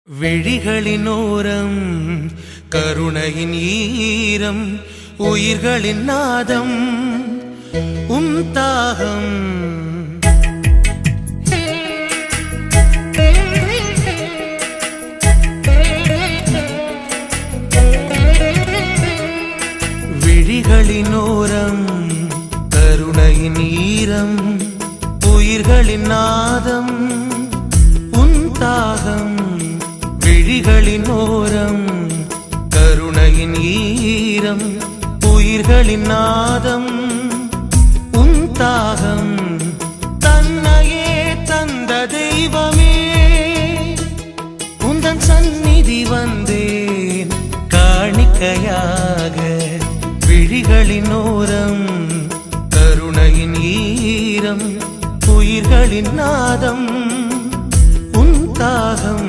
விழிகளின் ஓரம் கருணையின் ஈரம் உயிர்களின் நாதம் உன் தாகம் விழிகளின் ஓரம் கருணையின் ஈரம் உயிர்களின் நாதம் உன் தாகம் விழிகளின் ஓரம் கருணையின் ஈரம் உயிர்களின் நாதம் உன் தாகம் தன்னையே தந்த தெய்வமே உந்தன் சந்நிதி வந்தேன் காணிக்கையாக விழிகளின் ஓரம் கருணையின் ஈரம் உயிர்களின் நாதம் உன் தாகம்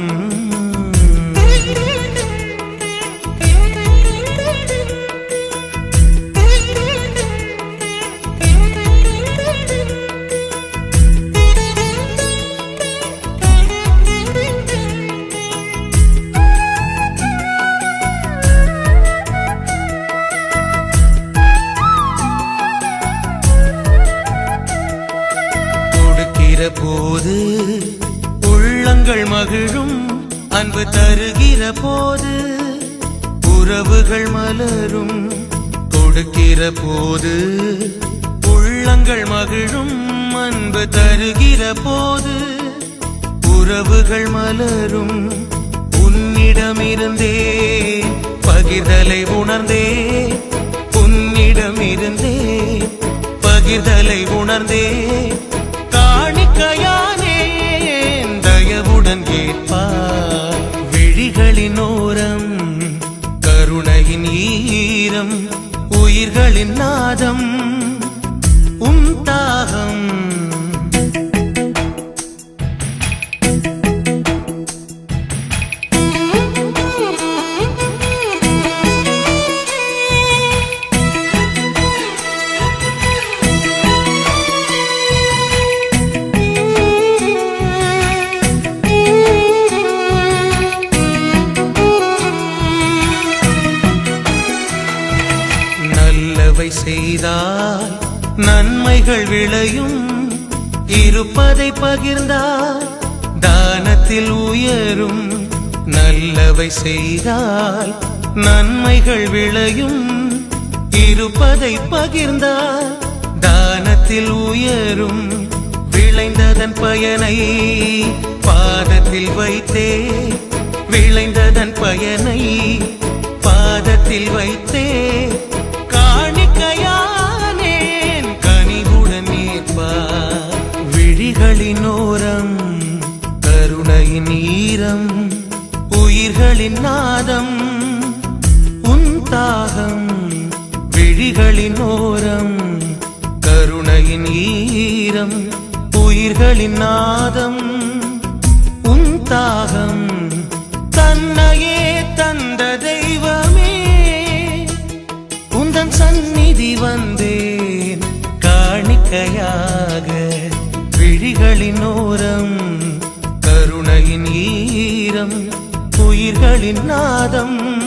கொடுக்கிற போது உள்ளங்கள் மகிழும் அன்பு தருகிற போது உறவுகள் மலரும் கொடுக்கிற போது உள்ளங்கள் மகிழும் அன்பு தருகிற போது உறவுகள் மலரும் உன்னிடமிருந்தே பகிர்தலை உணர்ந்தே உன்னிடமிருந்தே பகிர்தலை உணர்ந்தே காணிக்கையானே தயவுடன் கேட்பார் விழிகளின் ஓரம் கருணையின் ஈரம் உயிர்களின் நாதம் உன் தாகம் நல்லவை செய்தால் நன்மைகள் விளையும் இருப்பதை பகிர்ந்தால் தானத்தில் உயரும் நல்லவை செய்தால் நன்மைகள் விளையும் இருப்பதை பகிர்ந்தால் தானத்தில் உயரும் விளைந்ததன் பயனை பாதத்தில் வைத்தே விளைந்ததன் பயனை பாதத்தில் வைத்தே காணிக்கையானேன் கனிவுடன் ஏற்பார் விழிகளின் ஓரம் கருணையின் ஈரம் உயிர்களின் நாதம் உன் தாகம் விழிகளின் ஓரம் கருணையின் ஈரம் உயிர்களின் நாதம் உன் தாகம் தன்னையே தந்த தெய்வமே உந்தன் சந்நிதி வந்தேன் காணிக்கையாக விழிகளின் ஓரம் கருணையின் ஈரம் உயிர்களின் நாதம்